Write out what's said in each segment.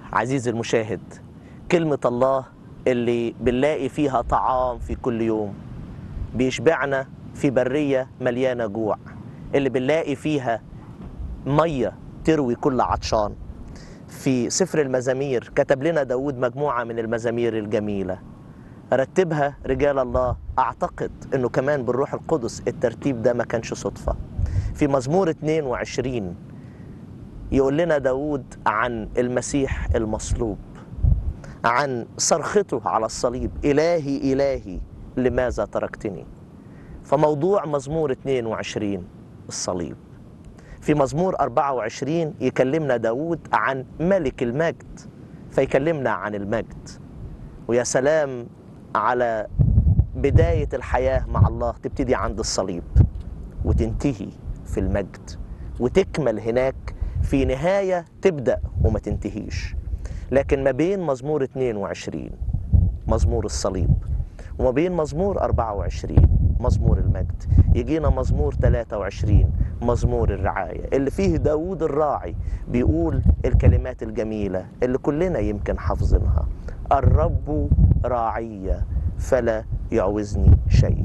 عزيزي المشاهد كلمة الله اللي بنلاقي فيها طعام في كل يوم بيشبعنا في برية مليانة جوع اللي بنلاقي فيها مية تروي كل عطشان في سفر المزامير كتب لنا داود مجموعة من المزامير الجميلة رتبها رجال الله أعتقد أنه كمان بالروح القدس الترتيب ده ما كانش صدفة في مزمور 22 يقول لنا داود عن المسيح المصلوب عن صرخته على الصليب إلهي إلهي لماذا تركتني فموضوع مزمور 22 الصليب في مزمور 24 يكلمنا داود عن ملك المجد فيكلمنا عن المجد ويا سلام على بداية الحياة مع الله تبتدي عند الصليب وتنتهي في المجد وتكمل هناك في نهاية تبدأ وما تنتهيش لكن ما بين مزمور 22 مزمور الصليب وما بين مزمور 24 مزمور المجد يجينا مزمور 23 مزمور الرعاية اللي فيه داود الراعي بيقول الكلمات الجميلة اللي كلنا يمكن حافظينها الرب راعي فلا يعوزني شيء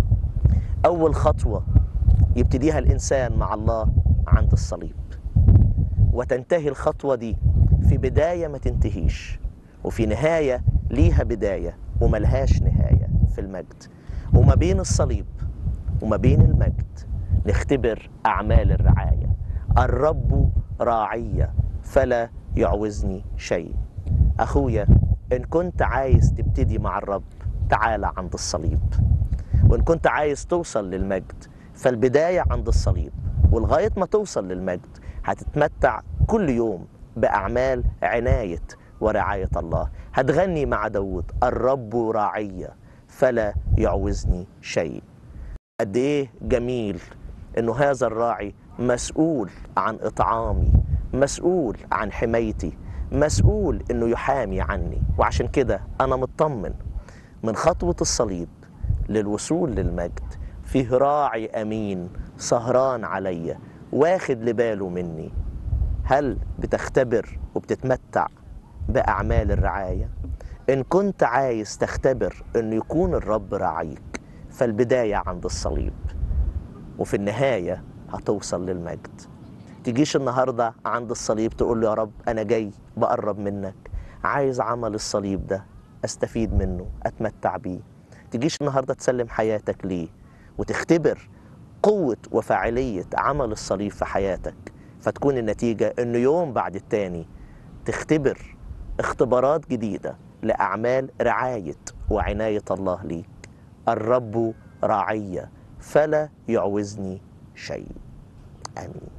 أول خطوة يبتديها الإنسان مع الله عند الصليب وتنتهي الخطوة دي في بداية ما تنتهيش وفي نهاية ليها بداية وملهاش نهاية في المجد وما بين الصليب وما بين المجد نختبر أعمال الرعاية الرب راعية فلا يعوزني شيء أخويا إن كنت عايز تبتدي مع الرب تعالى عند الصليب وإن كنت عايز توصل للمجد فالبداية عند الصليب ولغاية ما توصل للمجد هتتمتع كل يوم بأعمال عناية ورعاية الله هتغني مع داود الرب راعية فلا يعوزني شيء قد ايه جميل انه هذا الراعي مسؤول عن اطعامي مسؤول عن حمايتي مسؤول انه يحامي عني وعشان كده انا مطمن من خطوة الصليب للوصول للمجد فيه راعي امين سهران عليا واخد لباله مني هل بتختبر وبتتمتع باعمال الرعايه ان كنت عايز تختبر ان يكون الرب راعيك فالبدايه عند الصليب وفي النهايه هتوصل للمجد تجيش النهارده عند الصليب تقول له يا رب انا جاي بقرب منك عايز عمل الصليب ده استفيد منه اتمتع بيه تجيش النهارده تسلم حياتك ليه وتختبر قوه وفاعليه عمل الصليب في حياتك فتكون النتيجه انه يوم بعد التاني تختبر اختبارات جديده لاعمال رعايه وعنايه الله ليك الرب راعيه فلا يعوزني شيء امين